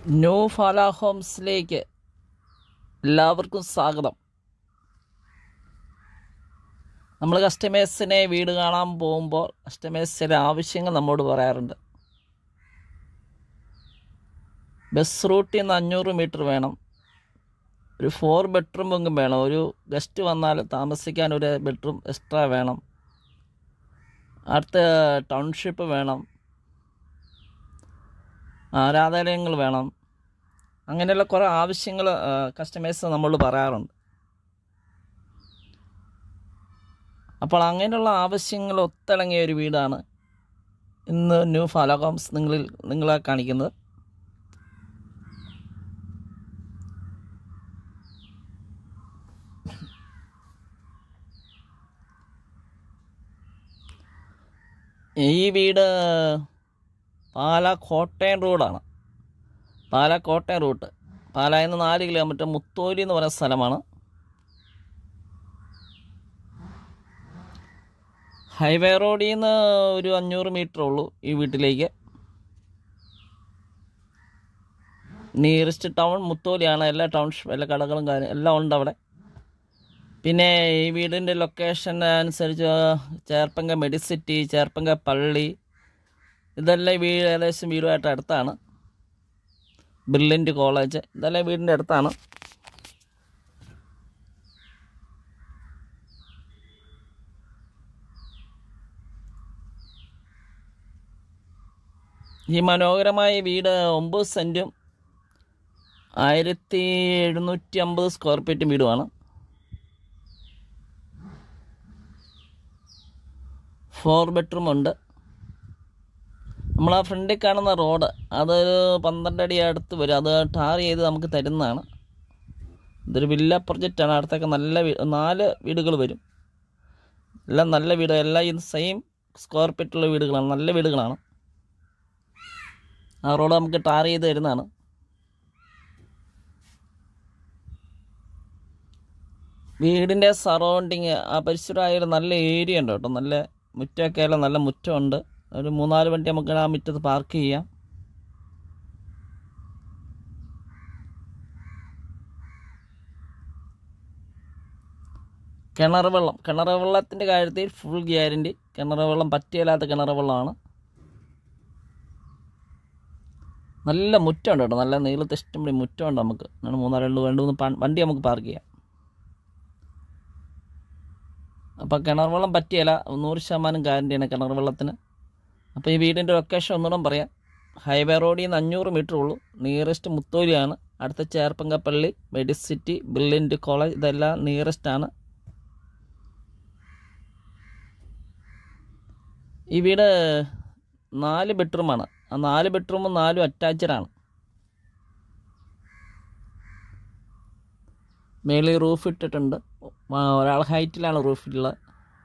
new ഫാല ഹോംസിലേക്ക് എല്ലാവർക്കും സ്വാഗതം നമ്മൾ കസ്റ്റമേഴ്സിനെ വീട് കാണാൻ പോകുമ്പോൾ കസ്റ്റമേഴ്സിൻ്റെ ആവശ്യങ്ങൾ നമ്മോട് പറയാറുണ്ട് ബസ് റൂട്ടിൽ നിന്ന് അഞ്ഞൂറ് മീറ്റർ വേണം ഒരു ഫോർ ബെഡ്റൂമെങ്കിലും വേണം ഒരു ഗസ്റ്റ് വന്നാൽ താമസിക്കാൻ ഒരു ബെഡ്റൂം എക്സ്ട്രാ വേണം അടുത്ത ടൗൺഷിപ്പ് വേണം ആരാധനാലയങ്ങൾ വേണം അങ്ങനെയുള്ള കുറേ ആവശ്യങ്ങൾ കസ്റ്റമേഴ്സ് നമ്മളോട് പറയാറുണ്ട് അപ്പോൾ അങ്ങനെയുള്ള ആവശ്യങ്ങൾ ഒത്തിണങ്ങിയ ഒരു വീടാണ് ഇന്ന് ന്യൂ ഫാലോകോംസ് നിങ്ങളിൽ നിങ്ങളെ കാണിക്കുന്നത് ഈ വീട് പാല കോട്ടയം റോഡാണ് പാല കോട്ടയം റൂട്ട് പാലായിൽ നിന്ന് നാല് കിലോമീറ്റർ മുത്തോലി എന്ന് പറയുന്ന സ്ഥലമാണ് ഹൈവേ റോഡിൽ നിന്ന് ഒരു അഞ്ഞൂറ് മീറ്റർ ഉള്ളൂ ഈ വീട്ടിലേക്ക് നിയറസ്റ്റ് ടൗൺ മുത്തോലിയാണ് എല്ലാ ടൗൺഷിപ്പ് എല്ലാ കടകളും കാര്യം എല്ലാം ഉണ്ട് അവിടെ പിന്നെ ഈ വീടിൻ്റെ ലൊക്കേഷൻ അനുസരിച്ച് ചേർപ്പങ്ക മെഡിസിറ്റി ചേർപ്പങ്ക പള്ളി ഇതെല്ലാം വീട് ഏകദേശം വീടുമായിട്ട് അടുത്താണ് ബ്രില്യൻ്റ് കോളേജ് ഇതെല്ലാം വീടിൻ്റെ അടുത്താണ് ഈ മനോഹരമായ വീട് ഒമ്പത് സെൻറ്റും ആയിരത്തി എഴുന്നൂറ്റി അമ്പത് സ്ക്വയർ ഫീറ്റും വീടുമാണ് ഫോർ ബെഡ്റൂം ഉണ്ട് നമ്മൾ ആ ഫ്രണ്ടിൽ കാണുന്ന റോഡ് അതൊരു പന്ത്രണ്ട് അടി അടുത്ത് വരും അത് ടാർ ചെയ്ത് നമുക്ക് തരുന്നതാണ് ഇതൊരു വില്ല പ്രൊജക്റ്റാണ് അടുത്തൊക്കെ നല്ല വീ നാല് വീടുകൾ വരും എല്ലാം നല്ല വീട് എല്ലാം ഇത് സെയിം സ്ക്വയർ ഫീറ്റുള്ള വീടുകളാണ് നല്ല വീടുകളാണ് ആ റോഡ് നമുക്ക് ടാർ ചെയ്ത് തരുന്നതാണ് വീടിൻ്റെ സറൗണ്ടിങ് ആ പരിസരമായ ഒരു നല്ല ഏരിയ ഉണ്ട് കേട്ടോ നല്ല മുറ്റമൊക്കെ ആയാലും നല്ല മുറ്റമുണ്ട് ഒരു മൂന്നാല് വണ്ടി നമുക്ക് ആ മുറ്റത്ത് പാർക്ക് ചെയ്യാം കിണർ വെള്ളം കിണർ വെള്ളത്തിൻ്റെ കാര്യത്തിൽ ഫുൾ ഗ്യാരണ്ടി കിണർ വെള്ളം പറ്റിയല്ലാത്ത കിണർ വെള്ളമാണ് നല്ല മുറ്റമുണ്ട് കേട്ടോ നല്ല നീളത്തെ ഇഷ്ടംപടി മുറ്റമുണ്ട് നമുക്ക് അങ്ങനെ മൂന്നാല് രണ്ട് രണ്ട് മൂന്ന് വണ്ടി നമുക്ക് പാർക്ക് ചെയ്യാം അപ്പോൾ കിണർ വെള്ളം പറ്റിയല്ല നൂറ് ശതമാനം ഗ്യാരണ്ടിയാണ് കിണർ വെള്ളത്തിന് അപ്പോൾ ഈ വീടിൻ്റെ ലൊക്കേഷൻ ഒന്നുകൂടെ പറയാം ഹൈവേ റോഡിൽ നിന്ന് അഞ്ഞൂറ് മീറ്റർ ഉള്ളൂ നിയറസ്റ്റ് മുത്തോലിയാണ് അടുത്ത ചേർപ്പങ്കപ്പള്ളി മെഡിസിറ്റി ബ്രില്യൻ്റ് കോളേജ് ഇതെല്ലാം നിയറസ്റ്റ് ആണ് ഈ വീട് നാല് ബെഡ്റൂമാണ് ആ നാല് ബെഡ്റൂമും നാലും അറ്റാച്ചഡാണ് മേളിൽ റൂഫ് ഇട്ടിട്ടുണ്ട് ഒരാൾ ഹൈറ്റിലാണ് റൂഫിലുള്ളത്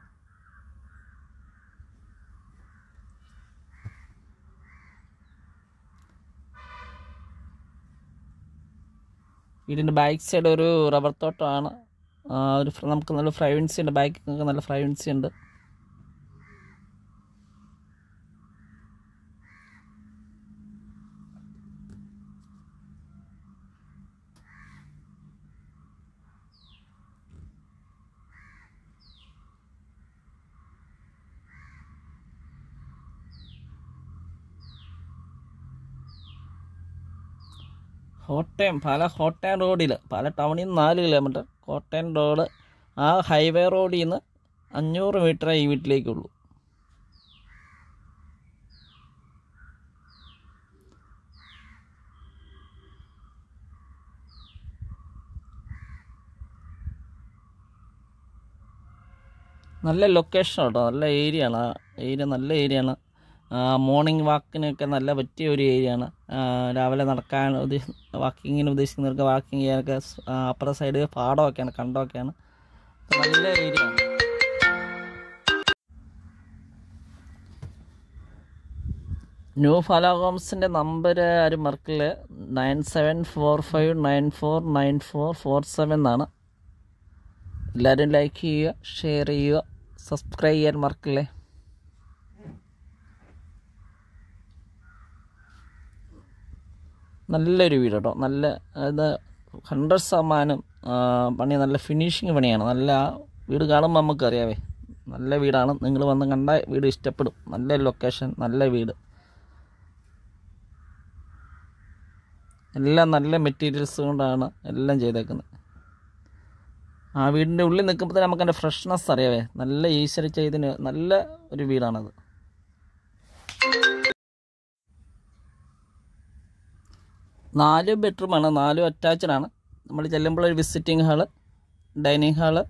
വീടിൻ്റെ ബാക്ക് സൈഡ് ഒരു റബ്ബർ തോട്ടമാണ് ഒരു നമുക്ക് നല്ല ഫ്രൈവൻസി ഉണ്ട് ബാക്കിൽ നല്ല ഫ്രൈവൻസി ഉണ്ട് കോട്ടയം പാല കോട്ടയം റോഡിൽ പാല ടൗണിൽ നിന്ന് നാല് കിലോമീറ്റർ കോട്ടയം റോഡ് ആ ഹൈവേ റോഡിൽ നിന്ന് അഞ്ഞൂറ് മീറ്ററേ ഈ വീട്ടിലേക്കുള്ളൂ നല്ല ലൊക്കേഷൻ കേട്ടോ നല്ല ഏരിയ ആണ് ഏരിയ നല്ല ഏരിയ ആണ് മോർണിംഗ് വാക്കിനൊക്കെ നല്ല പറ്റിയ ഒരു ഏരിയ ആണ് രാവിലെ നടക്കാൻ ഉദ്ദേശ വാക്കിങ്ങിന് ഉദ്ദേശിക്കുന്നവർക്ക് വാക്കിങ് ചെയ്യാനൊക്കെ അപ്പുറത്തെ സൈഡ് പാടമൊക്കെയാണ് കണ്ടമൊക്കെയാണ് നല്ല ഏരിയ ആണ് ന്യൂ ഫലാകോംസിൻ്റെ നമ്പർ ആരും മറക്കില്ല nine seven four five nine four nine four four seven എന്നാണ് എല്ലാവരും ലൈക്ക് ചെയ്യുക ഷെയർ ചെയ്യുക സബ്സ്ക്രൈബ് ചെയ്യാൻ മറക്കില്ലേ നല്ലൊരു വീട് കേട്ടോ നല്ല അത് ഹൺഡ്രഡ് ശതമാനം ആ, പണി നല്ല ഫിനിഷിങ് പണിയാണ് നല്ല ആ വീട് കാണുമ്പോൾ നമുക്കറിയാവേ നല്ല വീടാണ് നിങ്ങൾ വന്ന് കണ്ട വീട് ഇഷ്ടപ്പെടും നല്ല ലൊക്കേഷൻ നല്ല വീട് എല്ലാം നല്ല മെറ്റീരിയൽസ് കൊണ്ടാണ് എല്ലാം ചെയ്തേക്കുന്നത് ആ വീടിൻ്റെ ഉള്ളിൽ നിൽക്കുമ്പോൾ തന്നെ നമുക്ക് അതിൻ്റെ ഫ്രഷ്നെസ് അറിയാവേ നല്ല ഈശ്വര ചെയ്തിന് നല്ല ഒരു വീടാണത് നാല് ബെഡ്റൂമാണ് നാലും അറ്റാച്ച്ഡ് ആണ് നമ്മൾ ചെല്ലുമ്പോൾ ഒരു വിസിറ്റിംഗ് ഹാള് ഡൈനിങ് ഹാള്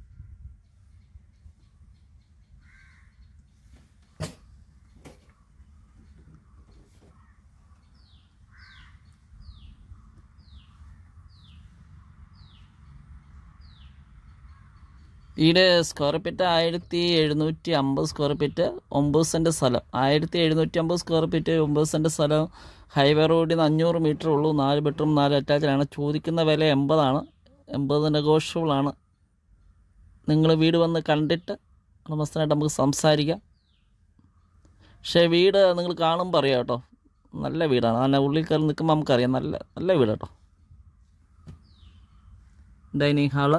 വീട് സ്ക്വയർ ഫീറ്റ് ആയിരത്തി എഴുന്നൂറ്റി അമ്പത് സ്ക്വയർ ഫീറ്റ് ഒമ്പത് സെൻറ്റ് സ്ഥലം ആയിരത്തി എഴുന്നൂറ്റി അമ്പത് സ്ക്വയർ ഫീറ്റ് ഒമ്പത് സെൻറ്റ് സ്ഥലം ഹൈവേ റോഡിൽ നിന്ന് അഞ്ഞൂറ് മീറ്റർ ഉള്ളൂ നാല് ബെഡ്റൂം നാല് അറ്റാച്ചിലാണ് ചോദിക്കുന്ന വില എൺപതാണ് എൺപത് നെഗോഷ്യബിൾ ആണ് നിങ്ങൾ വീട് വന്ന് കണ്ടിട്ട് ഉടമസ്ഥനായിട്ട് നമുക്ക് സംസാരിക്കാം പക്ഷേ വീട് നിങ്ങൾ കാണുമ്പോൾ അറിയാം കേട്ടോ നല്ല വീടാണ് അതിൻ്റെ ഉള്ളിൽ കയറി നിൽക്കുമ്പോൾ നമുക്കറിയാം നല്ല നല്ല വീട് കേട്ടോ ഡൈനിങ് ഹാള്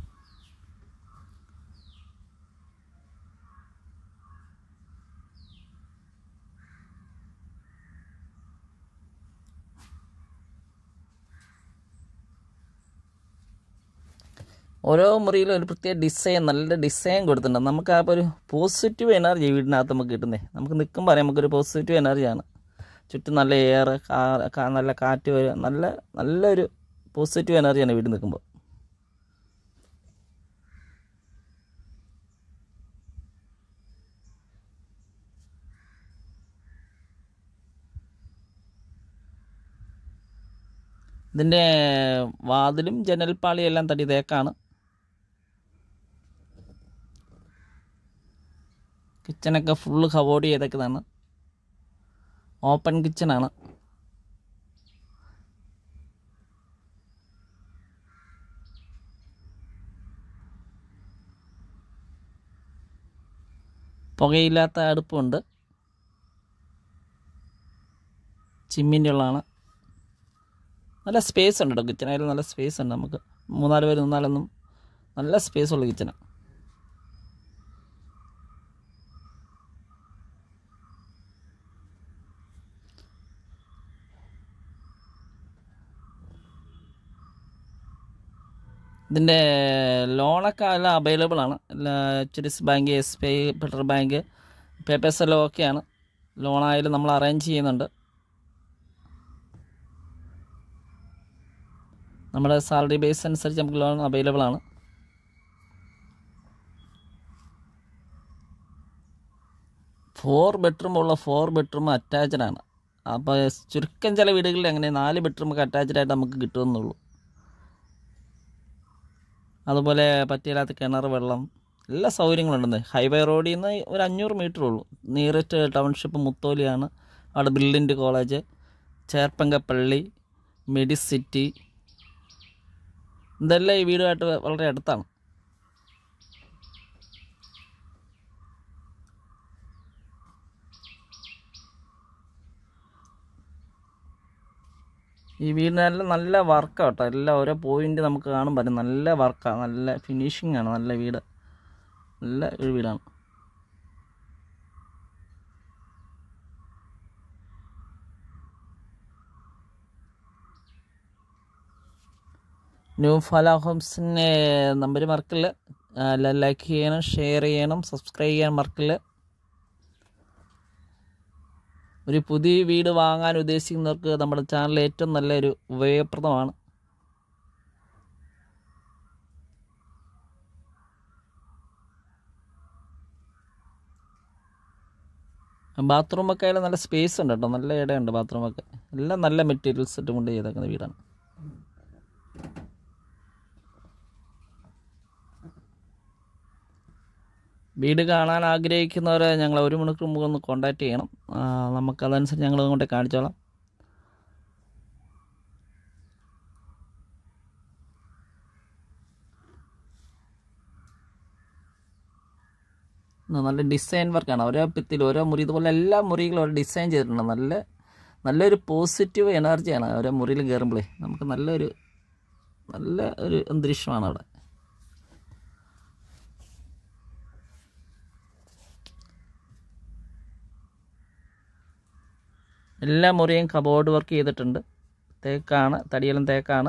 ഓരോ മുറിയിലും ഒരു പ്രത്യേക ഡിസൈൻ നല്ല ഡിസൈൻ കൊടുത്തിട്ടുണ്ട് നമുക്ക് ആ ഒരു പോസിറ്റീവ് എനർജി വീടിനകത്ത് നമുക്ക് കിട്ടുന്നത് നമുക്ക് നിൽക്കുമ്പോൾ അറിയാം നമുക്കൊരു പോസിറ്റീവ് എനർജിയാണ് ചുറ്റും നല്ല എയർ നല്ല കാറ്റ് വരും നല്ല നല്ലൊരു പോസിറ്റീവ് എനർജിയാണ് വീട്ടിൽ നിൽക്കുമ്പോൾ ഇതിൻ്റെ വാതിലും ജനൽപ്പാളിയും എല്ലാം തടി തേക്കാണ് കിച്ചണൊക്കെ ഫുള്ള് കവോർഡ് ചെയ്തേക്കുന്നതാണ് ഓപ്പൺ കിച്ചണാണ് പുകയില്ലാത്ത അടുപ്പുണ്ട് ചിമ്മിൻ്റെ ഉള്ളതാണ് നല്ല സ്പേസ് ഉണ്ട് കേട്ടോ കിച്ചണായാലും നല്ല സ്പേസ് ഉണ്ട് നമുക്ക് മൂന്നാല് പേര് നിന്നാലൊന്നും നല്ല സ്പേസ് ഉള്ള കിച്ചണാണ് ഇതിൻ്റെ ലോണൊക്കെ എല്ലാം അവൈലബിൾ ആണ് H D S bank S B I Federal Bank papers എല്ലാം ഓക്കെയാണ് ലോണായാലും നമ്മൾ അറേഞ്ച് ചെയ്യുന്നുണ്ട് നമ്മുടെ സാലറി ബേസ് അനുസരിച്ച് നമുക്ക് ലോൺ അവൈലബിൾ ആണ് ഫോർ ബെഡ്റൂം ഉള്ള ഫോർ ബെഡ്റൂം അറ്റാച്ച്ഡ് ആണ് അപ്പോൾ ചുരുക്കം ചില വീടുകളിൽ അങ്ങനെ നാല് ബെഡ്റൂമൊക്കെ അറ്റാച്ച്ഡ് ആയിട്ട് നമുക്ക് കിട്ടുമെന്നുള്ളൂ അതുപോലെ പറ്റിയില്ലാത്ത കിണർ വെള്ളം എല്ലാ സൗകര്യങ്ങളുണ്ടെന്ന് ഹൈവേ റോഡിൽ നിന്ന് ഒരു അഞ്ഞൂറ് മീറ്റർ ഉള്ളൂ നിയറസ്റ്റ് ടൗൺഷിപ്പ് മുത്തോലിയാണ് അവിടെ ബില്ലിൻ്റെ കോളേജ് ചേർപ്പങ്ക പള്ളി മെഡിസിറ്റി ഇതെല്ലാം ഈ വീടുമായിട്ട് വളരെ അടുത്താണ് ഈ വീടിനെല്ലാം നല്ല വർക്കാണ് കേട്ടോ എല്ലാം ഓരോ പോയിന്റ് നമുക്ക് കാണുമ്പോൾ അറിയാം നല്ല വർക്കാണ് നല്ല ഫിനിഷിംഗ് ആണ് നല്ല വീട് നല്ല ഒരു വീടാണ് ന്യൂ ഫല ഹോംസിൻ്റെ നമ്പർ മറക്കില്ല ലൈക്ക് ചെയ്യണം ഷെയർ ചെയ്യണം സബ്സ്ക്രൈബ് ചെയ്യാൻ മറക്കില്ല ഒരു പുതിയ വീട് വാങ്ങാൻ ഉദ്ദേശിക്കുന്നവർക്ക് നമ്മുടെ ചാനൽ ഏറ്റവും നല്ലൊരു ഉപയോഗപ്രദമാണ് ബാത്റൂമൊക്കെ ആയാലും നല്ല സ്പേസ് ഉണ്ട് കേട്ടോ നല്ല ഇടമുണ്ട് ബാത്റൂമൊക്കെ എല്ലാം നല്ല മെറ്റീരിയൽസ് ഇട്ട് കൊണ്ട് ചെയ്തേക്കുന്ന വീടാണ് വീട് കാണാൻ ആഗ്രഹിക്കുന്നവരെ ഞങ്ങൾ ഒരു മണിക്കൂർ മുമ്പ് ഒന്ന് കോൺടാക്റ്റ് ചെയ്യണം ആ, നമുക്കതനുസരിച്ച് ഞങ്ങൾ കൊണ്ട് കാണിച്ചോളാം ആ, നല്ല ഡിസൈൻ വർക്കാണ് ഓരോ ഭിത്തിയിൽ ഓരോ മുറി ഇതുപോലെ എല്ലാ മുറികളും ഒരു ഡിസൈൻ ചെയ്തിട്ടുണ്ട് നല്ല നല്ലൊരു പോസിറ്റീവ് എനർജിയാണ് ഓരോ മുറിയിൽ കയറുമ്പോഴേ നമുക്ക് നല്ലൊരു നല്ല ഒരു അന്തരീക്ഷമാണ് അവിടെ എല്ലാ മുറിയും കബോർഡ് വർക്ക് ചെയ്തിട്ടുണ്ട് തേക്കാണ് തടിയെല്ലാം തേക്കാണ്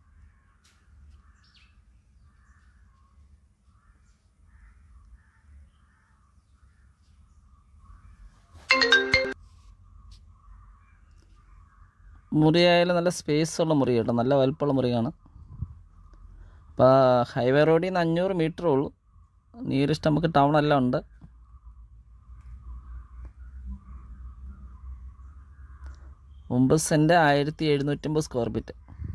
മുറിയായാലും നല്ല സ്പേസ് ഉള്ള മുറി കേട്ടോ നല്ല വലുപ്പമുള്ള മുറിയാണ് അപ്പോൾ ഹൈവേ റോഡിൽ നിന്ന് അഞ്ഞൂറ് മീറ്ററേ ഉള്ളൂ നിയറസ്റ്റ് നമുക്ക് ടൗൺ എല്ലാം ഉണ്ട് ഒമ്പത് സെൻറ്റ് ആയിരത്തി എഴുന്നൂറ്റമ്പത് സ്ക്വയർ ഫീറ്റ്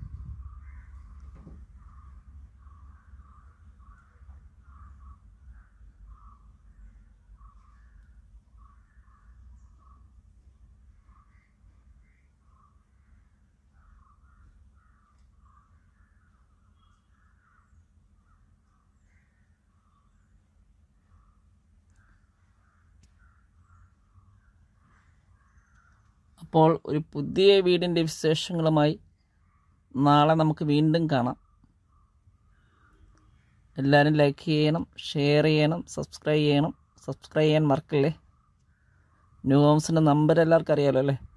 അപ്പോൾ ഒരു പുതിയ വീടിൻ്റെ വിശേഷങ്ങളുമായി നാളെ നമുക്ക് വീണ്ടും കാണാം എല്ലാവരും ലൈക്ക് ചെയ്യണം ഷെയർ ചെയ്യണം സബ്സ്ക്രൈബ് ചെയ്യണം സബ്സ്ക്രൈബ് ചെയ്യാൻ മറക്കല്ലേ ന്യൂ ഹോംസിൻ്റെ നമ്പർ എല്ലാവർക്കും അറിയാമല്ലോ അല്ലേ